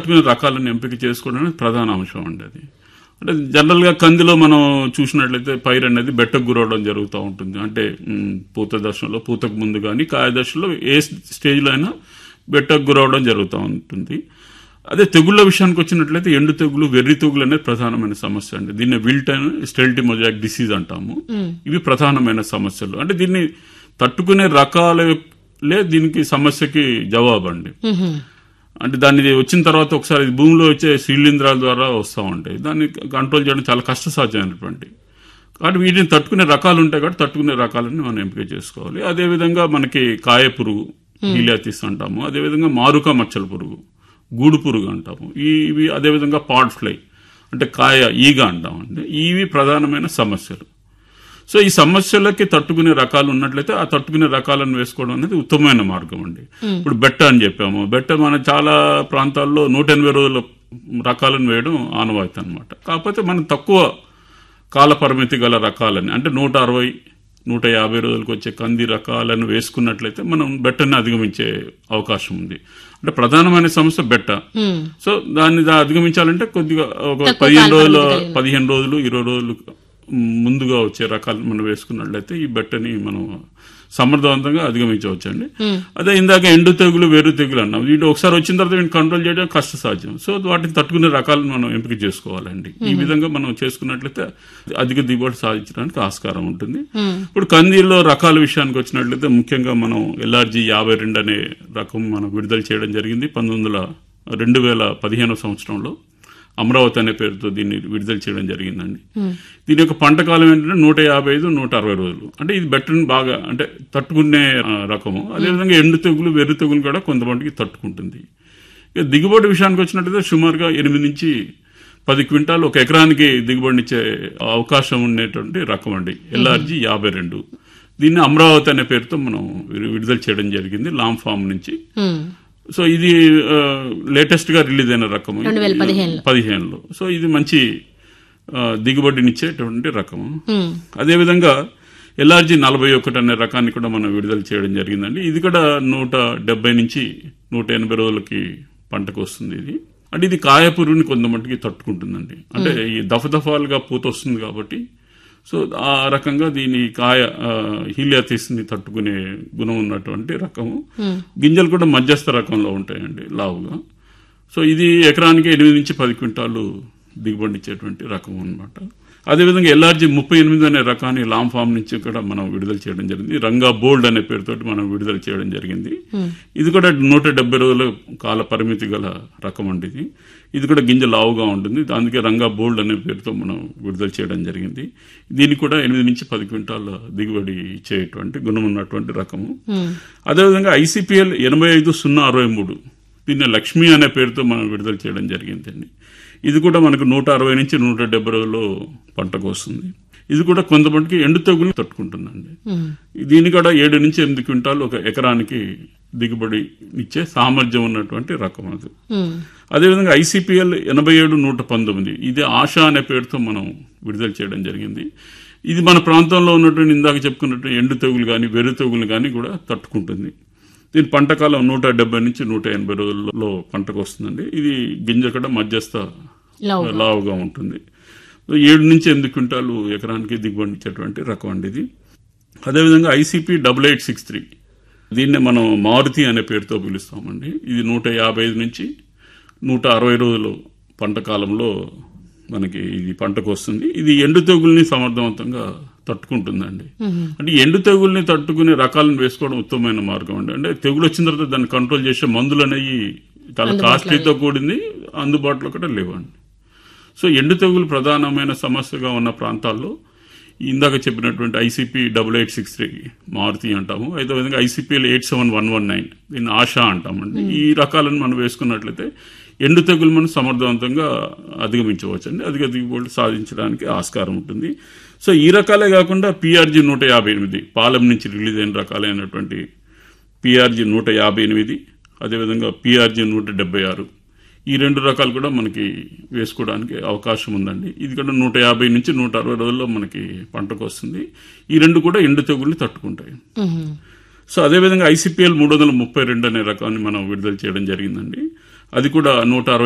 తట్టుకునే రకాలను ఎంపిక చేసుకోవడం అనేది ప్రధాన అంశం అండి అది అంటే జనరల్ గా కందిలో మనం చూసినట్లయితే పైరు అనేది బెట్టకు గురవడం జరుగుతూ ఉంటుంది అంటే ఉమ్, పూత దశలో పూతకు ముందు కానీ కాయ దశలో ఏ స్టేజ్లో అయినా బెట్టకు గురవడం జరుగుతూ ఉంటుంది అదే తెగుళ్ళ విషయానికి వచ్చినట్లయితే ఎండు తెగులు వెర్రి తెగులు అనేది ప్రధానమైన సమస్య అండి దీన్ని విల్టన్ స్టెల్టి మొజాక్ డిసీజ్ అంటాము ఇవి ప్రధానమైన సమస్యలు అంటే దీన్ని తట్టుకునే రకాలే దీనికి సమస్యకి జవాబు అండి అంటే దాన్ని వచ్చిన తర్వాత ఒకసారి ఇది భూమిలో వచ్చే శిలీంధ్రాల ద్వారా వస్తూ ఉంటాయి దాన్ని కంట్రోల్ చేయడం చాలా కష్టసాధ్యమైనటువంటి కాబట్టి వీటిని తట్టుకునే రకాలు ఉంటాయి కాబట్టి తట్టుకునే రకాలని మనం ఎంపిక చేసుకోవాలి అదేవిధంగా మనకి కాయ పురుగు హీలియాతిస్ అంటాము అదేవిధంగా మారుక మచ్చల పురుగు గూడు పురుగు అంటాము ఈ- ఇవి అదేవిధంగా పాడ్ ఫ్లై అంటే కాయ ఈగ అంటామండి ఇవి ప్రధానమైన సమస్యలు సో ఈ సమస్యలకి తట్టుకునే రకాలు ఉన్నట్లయితే ఆ తట్టుకునే రకాలను వేసుకోవడం అనేది ఉత్తమమైన మార్గం అండి ఇప్పుడు బెట్ట అని చెప్పాము బెట్ట మన చాలా ప్రాంతాల్లో నూట ఎనభై రోజుల రకాలను వేయడం ఆనవాయితీ అనమాట కాకపోతే మనం తక్కువ కాల పరిమితి గల రకాలని అంటే నూట అరవై నూట యాభై రోజులకు వచ్చే కంది రకాలను వేసుకున్నట్లయితే మనం బెట్టని అధిగమించే అవకాశం ఉంది అంటే ప్రధానమైన సమస్య బెట్ట సో దాన్ని దా- అధిగమించాలంటే కొద్దిగా ఒక పదిహేను రోజులు పదిహేను రోజులు ఇరవై రోజులు ముందుగా వచ్చే రకాలు మనం వేసుకున్నట్లయితే ఈ బెట్టని మనం సమర్థవంతంగా అధిగమించవచ్చండి అదే ఇందాక ఎండు తెగులు వేరు తెగులు అన్నాం వీటి ఒకసారి వచ్చిన తర్వాత వీటిని కంట్రోల్ చేయడం కష్ట సాధ్యం సో వాటిని తట్టుకునే రకాలను మనం ఎంపిక చేసుకోవాలండి ఈ విధంగా మనం చేసుకున్నట్లయితే అధిక దిగుబడి సాధించడానికి ఆస్కారం ఉంటుంది ఇప్పుడు కందిలో రకాల విషయానికి వచ్చినట్లయితే ముఖ్యంగా మనం ఎల్ఆర్జీ యాభై రెండు అనే రకం మనం విడుదల చేయడం జరిగింది పంతొమ్మిది వందల రెండు వేల పదిహేనో సంవత్సరంలో అమరావతి అనే పేరుతో దీన్ని విడుదల చేయడం జరిగిందండి దీని యొక్క పంట కాలం ఏంటంటే నూట యాభై ఐదు నూట అరవై రోజులు అంటే ఇది బెట్టర్ని బాగా అంటే తట్టుకునే ఆ, రకము అదేవిధంగా ఎండు తెగులు వెర్రి తెగులు కూడా కొంతమందికి తట్టుకుంటుంది ఇక దిగుబడి విషయానికి వచ్చినట్లయితే సుమారుగా ఎనిమిది నుంచి పది క్వింటాలు ఒక ఎకరానికి దిగుబడినిచ్చే అవకాశం ఉండేటువంటి రకం అండి ఎల్ఆర్జీ యాభై రెండు దీన్ని అమరావతి అనే పేరుతో మనం వి- విడుదల చేయడం జరిగింది లామ్ ఫామ్ నుంచి సో ఇది లేటెస్ట్ గా రిలీజ్ అయిన రకము రెండు వేల పదిహేనులో. పదిహేనులో సో ఇది మంచి ఆ, దిగుబడినిచ్చేటువంటి రకము అదేవిధంగా ఎల్ఆర్జీ నలభై ఒకటి అనే రకాన్ని కూడా మనం విడుదల చేయడం జరిగిందండి ఇది కూడా నూట డెబ్బై నుంచి నూట ఎనభై రోజులకి పంటకు వస్తుంది ఇది అంటే ఇది కాయ పురుగుని కొంతమట్టుకి తట్టుకుంటుందండి అంటే ఈ దఫదఫాలుగా పూత వస్తుంది కాబట్టి సో ఆ రకంగా దీని కాయ హీలియాతిస్ ని తట్టుకునే గుణం ఉన్నటువంటి రకము గింజలు కూడా మధ్యస్థ రకంలో ఉంటాయండి లావుగా సో ఇది ఎకరానికి ఎనిమిది నుంచి పది క్వింటాలు దిగుబడి ఇచ్చేటువంటి రకం అన్నమాట అదేవిధంగా ఎల్ఆర్జీ ముప్పై ఎనిమిది అనే రకాన్ని లాంగ్ ఫామ్ నుంచి కూడా మనం విడుదల చేయడం జరిగింది రంగా బోల్డ్ అనే పేరుతోటి మనం విడుదల చేయడం జరిగింది ఇది కూడా నూట డెబ్బై రోజుల కాల పరిమితి గల రకం అండి ఇది ఇది కూడా గింజ లావుగా ఉంటుంది అందుకే రంగా బోల్డ్ అనే పేరుతో మనం విడుదల చేయడం జరిగింది దీన్ని కూడా ఎనిమిది నుంచి పది క్వింటాల దిగుబడి ఇచ్చేటువంటి గుణం ఉన్నటువంటి రకము అదేవిధంగా ఐసీపీఎల్ ఎనభై ఐదు సున్నా అరవై మూడు దీన్ని లక్ష్మి అనే పేరుతో మనం విడుదల చేయడం జరిగిందండి ఇది కూడా మనకు నూట అరవై నుంచి నూట డెబ్బై రోజుల్లో పంటకు వస్తుంది ఇది కూడా కొంతమందికి ఎండు తెగులు తట్టుకుంటుందండి దీని కూడా ఏడు నుంచి ఎనిమిది క్వింటాలు ఒక ఎకరానికి దిగుబడి ఇచ్చే సామర్థ్యం ఉన్నటువంటి రకం అది అదేవిధంగా ఐసీపీఎల్ ఎనభై ఏడు నూట పంతొమ్మిది ఇది ఆశా అనే పేరుతో మనం విడుదల చేయడం జరిగింది ఇది మన ప్రాంతంలో ఉన్నటువంటి ఇందాక చెప్పుకున్నట్టు ఎండు తెగులు కానీ వెర్రి తెగులు కానీ కూడా తట్టుకుంటుంది దీని పంట కాలం నూట డెబ్బై నుంచి నూట ఎనభై రోజుల్లో పంటకు వస్తుందండి ఇది గింజ కూడా మధ్యస్థ లావుగా. లావుగా ఉంటుంది ఏడు నుంచి ఎనిమిది క్వింటాలు ఎకరానికి దిగుబడి ఇచ్చేటువంటి రకం అండి ఇది అదేవిధంగా ICP double eight six three దీన్నే మనం మారుతి అనే పేరుతో పిలుస్తామండి ఇది నూట యాభై ఐదు నుంచి నూట అరవై రోజులు పంట కాలంలో మనకి ఇది పంటకు వస్తుంది ఇది ఎండు తెగుల్ని సమర్థవంతంగా తట్టుకుంటుందండి అంటే ఎండు తెగుల్ని తట్టుకునే రకాలను వేసుకోవడం ఉత్తమమైన మార్గం అండి అంటే తెగులు వచ్చిన తర్వాత దాన్ని కంట్రోల్ చేసే మందులు అనేవి చాలా కాస్ట్లీతో కూడింది అందుబాటులో కూడా లేవండి సో ఎండు తెగులు ప్రధానమైన సమస్యగా ఉన్న ప్రాంతాల్లో ఇందాక చెప్పినటువంటి ICP double eight six three Maruthi అంటాము అయితే విధంగా ICPL eight seven one one nine దీన్ని ఆశా అంటామండి ఈ రకాలను మనం వేసుకున్నట్లయితే ఎండు తెగులు మనం సమర్థవంతంగా అధిగమించవచ్చు అండి అధిక దిగుబడి సాధించడానికి ఆస్కారం ఉంటుంది సో ఈ రకాలే కాకుండా పిఆర్జీ నూట యాభై ఎనిమిది పాలెం నుంచి రిలీజ్ అయిన రకాలైనటువంటి పిఆర్జీ నూట యాభై ఎనిమిది అదేవిధంగా పిఆర్జీ నూట డెబ్బై ఆరు ఈ రెండు రకాలు కూడా మనకి వేసుకోవడానికి అవకాశం ఉందండి ఇది కూడా నూట యాభై నుంచి నూట అరవై రోజుల్లో మనకి పంటకు వస్తుంది ఈ రెండు కూడా ఎండు తెగుల్ని తట్టుకుంటాయి సో అదేవిధంగా ఐసీపీఎల్ మూడు వందల ముప్పై రెండు అనే రకాన్ని మనం విడుదల చేయడం జరిగిందండి అది కూడా నూట అరవై